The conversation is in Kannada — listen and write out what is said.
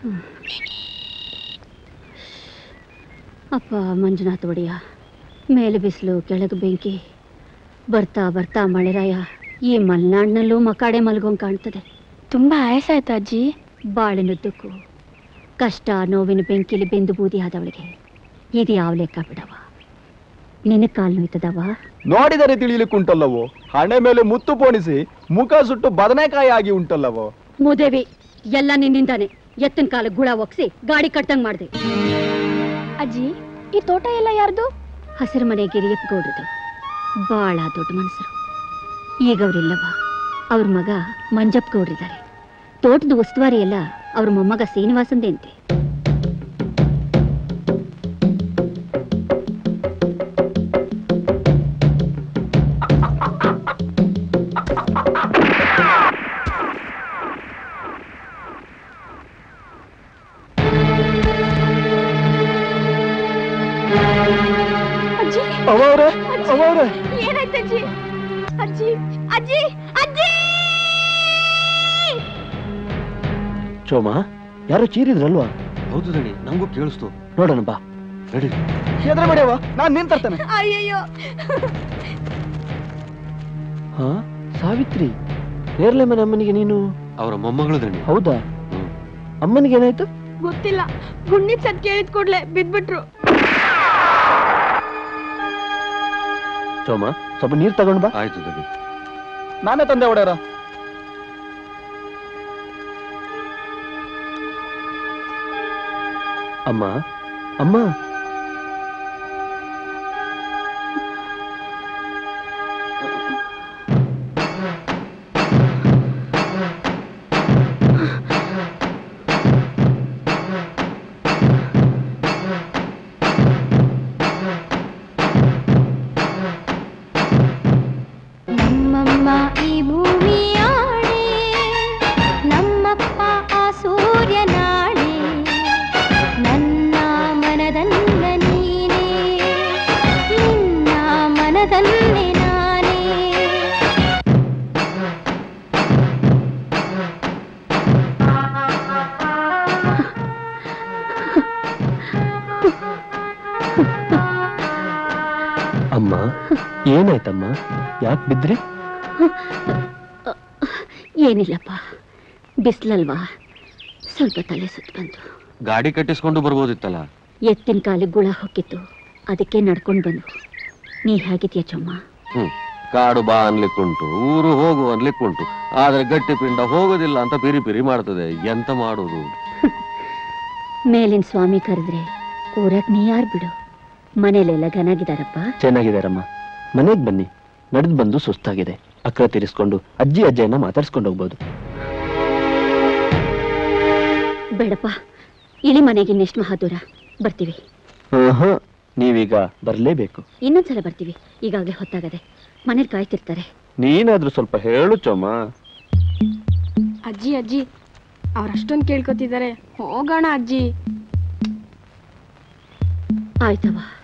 ಅಪ್ಪ ಮಂಜುನಾಥ ಒಡೆಯ ಮೇಲೆ ಬಿಸಿಲು ಕೆಳಗೆ ಬೆಂಕಿ ಬರ್ತಾ ಬರ್ತಾ ಮಳೆರಾಯ ಈ ಮಲೆನಾಡಿನಲ್ಲೂ ಮಕಾಡೆ ಮಲ್ಗೊಂಗ್ ಕಾಣ್ತದೆ ತುಂಬಾ ಆಯಾಸ ಆಯ್ತಾ ಅಜ್ಜಿ ಬಾಳಿನುದ್ದಕ್ಕೂ ಕಷ್ಟ ನೋವಿನ ಬೆಂಕಿಲಿ ಬೆಂದು ಬೂದಿ ಆದವಳಿಗೆ ಇದು ಯಾವ ಲೆಕ್ಕ ಬಿಡವ ನಿನ್ನ ಕಾಲು ನೋಯ್ತದವ ನೋಡಿದರೆ ತಿಳಿಯಲಿಕ್ಕುಂಟಲ್ಲವೋ ಹಣೆ ಮೇಲೆ ಮುತ್ತು ಪೋಣಿಸಿ ಮುಖ ಸುಟ್ಟು ಬದನೆಕಾಯಿ ಆಗಿ ಉಂಟಲ್ಲವೋ ಮೂದೇವಿ ಎಲ್ಲ ನಿನ್ನಿಂದಾನೆ ಎತ್ತಿನ ಕಾಲ ಗುಳ ಒಗ್ಸಿ ಗಾಡಿ ಕಟ್ಟಂಗ್ ಮಾಡ್ದೆ ಅಜ್ಜಿ ಈ ತೋಟ ಎಲ್ಲ ಯಾರ್ದು ಹಸಿರು ಮನೆ ಗಿರಿಯಪ್ಪ ಗೌಡ್ರದು ಬಾಳ ದೊಡ್ಡ ಮನಸ್ಸರು ಈಗ ಅವ್ರಿಲ್ಲವ ಅವ್ರ ಮಗ ಮಂಜಪ್ಪ ಗೌಡ್ರಿದ್ದಾರೆ ತೋಟದ ಉಸ್ತುವಾರಿ ಎಲ್ಲ ಅವ್ರ ಮೊಮ್ಮಗ ಶ್ರೀನಿವಾಸಂದೇ ಅಂತೆ ಅಜ್ಜಿ ಅವರೇ ಅವರೇ ಏನಾಯ್ತು ಅಜ್ಜಿ ಅಜ್ಜಿ ಅಜ್ಜಿ ಅಜ್ಜಿ ಚೋಮ ಯಾರೋ ಚೀರಿದ್ರಲ್ವಾ ಹೌದು ದಣಿ ನಂಗೂ ಕೇಳಿಸ್ತು ನೋಡೋಣ ಬಾ ನಡಿ ಹೆದ್ರ ಬೇಡವ ನಾನ್ ನಿನ್ ತರ್ತೇನೆ ಅಯ್ಯಯ್ಯೋ ಹಾ ಸಾವಿತ್ರಿ ನೇರ್ಲೆ ಮನೆ ಅಮ್ಮನಿಗೆ ನೀನು ಅವರ ಮೊಮ್ಮಗಳು ದಣಿ ಹೌದಾ ಹ್ಮ್. ಅಮ್ಮನಿಗೆ ಏನಾಯ್ತು ಗೊತ್ತಿಲ್ಲ ಗುಂಡಿ ಸದ್ ಕೇಳಿದ ಕೂಡ್ಲೆ ಬಿದ್ಬಿಟ್ರು ಚೋಮ ಸ್ವಲ್ಪ ನೀರ್ ತಗೊಂಡ್ ಬಾ ಆಯ್ತು ದಣಿ ನಾನೇ ತಂದೆ ಒಡೆಯರ ಅಮ್ಮ ಅಮ್ಮ ನಮ್ಮಮ್ಮ ಈ ಭೂಮಿಯಾಣೆ ನಮ್ಮಪ್ಪ ಆ ಸೂರ್ಯನಾಣೆ ನನ್ನ ಮನದಲ್ಲ ನೀನೇ ನಿನ್ನ ಮನದಲ್ಲೇ ನಾನೇ ಅಮ್ಮ ಏನಾಯ್ತಮ್ಮ ಯಾಕೆ ಬಿದ್ರಿ ಏನಿಲ್ಲಪ್ಪ ಬಿಸ್ಲಲ್ವಾ ಸ್ವಲ್ಪ ತಲೆ ಸುತ್ತ ಬಂತು ಗಾಡಿ ಕಟ್ಟಿಸ್ಕೊಂಡು ಬರ್ಬೋದಿತ್ತಲ್ಲ ಎತ್ತಿನ ಕಾಲಿಗೆ ಗುಳ ಹೊಕ್ಕಿತ್ತು ಅದಕ್ಕೆ ನಡ್ಕೊಂಡು ಬಂದು ನೀ ಹೇಗಿದ್ಯಾ ಚೊಮ್ಮ ಹ್ಮ್ ಕಾಡು ಬಾ ಅನ್ಲಿಕ್ಕುಂಟು ಊರು ಹೋಗು ಅನ್ಲಿಕ್ಕುಂಟು ಆದ್ರೆ ಗಟ್ಟಿ ಪಿಂಡ ಹೋಗೋದಿಲ್ಲ ಅಂತ ಪಿರಿ ಪಿರಿ ಮಾಡ್ತದೆ ಎಂತ ಮಾಡುದು ಮೇಲಿನ ಸ್ವಾಮಿ ಕರೆದ್ರೆ ಊರಾಗ ನೀ ಯಾರು ಬಿಡು ಮನೇಲೆಲ್ಲ ಘನಾಗಿದಾರಪ್ಪ ಚೆನ್ನಾಗಿದಾರಮ್ಮ ಮನೆಗ್ ಬನ್ನಿ ನಡೆದು ಬಂದು ಸುಸ್ತಾಗಿದೆ ಅಕ್ರ ತೀರಿಸ್ಕೊಂಡು ಅಜ್ಜಿ ಅಜ್ಜಯನ್ನ ಮಾತಾಡ್ಸ್ಕೊಂಡು ಹೋಗ್ಬೋದು ಬೇಡಪ್ಪ ಇಳಿ ಮನೆಗೆ ಇನ್ನೆಷ್ಟು ಮಹಾದೂರ ಬರ್ತೀವಿ ಹಾ ನೀವೀಗ ಬರ್ಲೇಬೇಕು ಇನ್ನೊಂದ್ಸಲ ಬರ್ತೀವಿ ಈಗಾಗಲೇ ಹೊತ್ತಾಗದೆ ಮನೇಲಿ ಕಾಯ್ತಿರ್ತಾರೆ ನೀನಾದ್ರೂ ಸ್ವಲ್ಪ ಹೇಳು ಚೋಮ ಅಜ್ಜಿ ಅಜ್ಜಿ ಅವ್ರಷ್ಟೊಂದು ಕೇಳ್ಕೊತಿದ್ದಾರೆ ಹೋಗೋಣ ಅಜ್ಜಿ ಆಯ್ತವ